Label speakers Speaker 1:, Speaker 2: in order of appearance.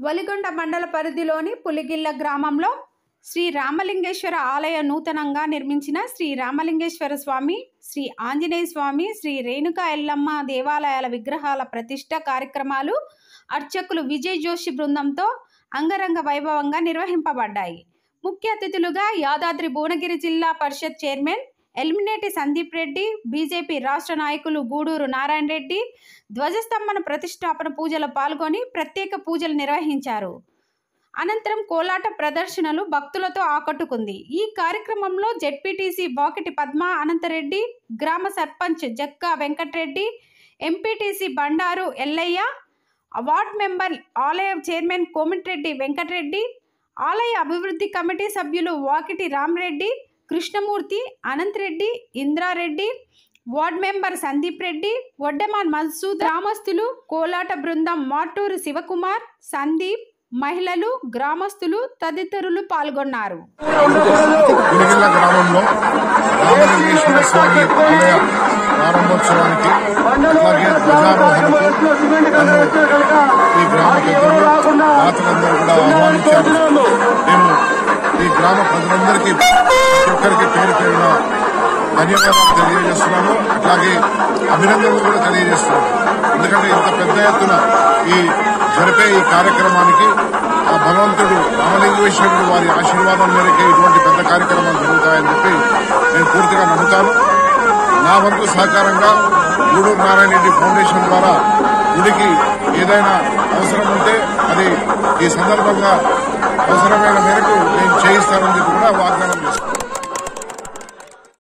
Speaker 1: వలిగొండ మండల పరిధిలోని పులిగిల్ల గ్రామంలో శ్రీ రామలింగేశ్వర ఆలయ నూతనంగా నిర్మించిన శ్రీ రామలింగేశ్వర స్వామి శ్రీ ఆంజనేయ స్వామి శ్రీ రేణుకా ఎల్లమ్మ దేవాలయాల విగ్రహాల ప్రతిష్ట కార్యక్రమాలు అర్చకులు విజయ్ జోషి బృందంతో అంగరంగ వైభవంగా నిర్వహింపబడ్డాయి ముఖ్య అతిథులుగా యాదాద్రి భువనగిరి జిల్లా పరిషత్ చైర్మన్ ఎలిమినేటి సందీప్ రెడ్డి బీజేపీ రాష్ట్ర నాయకులు గూడూరు నారాయణ రెడ్డి ధ్వజస్తంభన ప్రతిష్టాపన పూజలో పాల్గొని ప్రత్యేక పూజలు నిర్వహించారు అనంతరం కోలాట ప్రదర్శనలు భక్తులతో ఆకట్టుకుంది ఈ కార్యక్రమంలో జెడ్పీటీసీ వాకిటి పద్మ అనంతరెడ్డి గ్రామ sarpanch Jakka Venkatreddy MPTC Bandaru Yellaiah ward member ఆలయ చైర్మన్ కోమిటిరెడ్డి వెంకటరెడ్డి ఆలయ అభివృద్ధి కమిటీ సభ్యులు వాకిటి రామరెడ్డి కృష్ణమూర్తి అనంతరెడ్డి ఇంద్రారెడ్డి వార్డ్ మెంబర్ సందీప్ రెడ్డి వడ్డమాన్ మన్సూద్ గ్రామస్తులు కోలాట బృందం మార్టూరు శివకుమార్ సందీప్ మహిళలు గ్రామస్తులు తదితరులు పాల్గొన్నారు
Speaker 2: పులిగిల్ల గ్రామంలో రామలింగేశ్వర స్వామి ఆలయ ప్రారంభోత్సవానికి అలాగే ధ్వజారోహణకు నన్ను ఈ గ్రామ పెద్దలు దాతలందరూ కూడా ఆహ్వానించారు నేను ఈ గ్రామ ప్రజలందరికీ ప్రతి ఒక్కరికి పేరు పేరున ధన్యవాదాలు తెలియజేస్తున్నాను అలాగే అభినందనలు కూడా తెలియజేస్తున్నాను ఎందుకంటే ఇంత పెద్ద ఎత్తున ఈ జరిపే ఈ కార్యక్రమానికి ఆ భగవంతుడు రామలింగేశ్వరుడు వారి ఆశీర్వాదం మేరకే ఇటువంటి పెద్ద కార్యక్రమాలు జరుగుతాయని చెప్పి నేను పూర్తిగా నమ్ముతాను నా వంతు సహకారంగా గూడూరు నారాయణ రెడ్డి ఫౌండేషన్ ద్వారా గుడికి ఏదైనా అవసరం ఉంటే అది ఈ సందర్భంగా అవసరమైన మేరకు నేను చేయిస్తానని చెప్పి కూడా వాగ్దానం చేస్తాను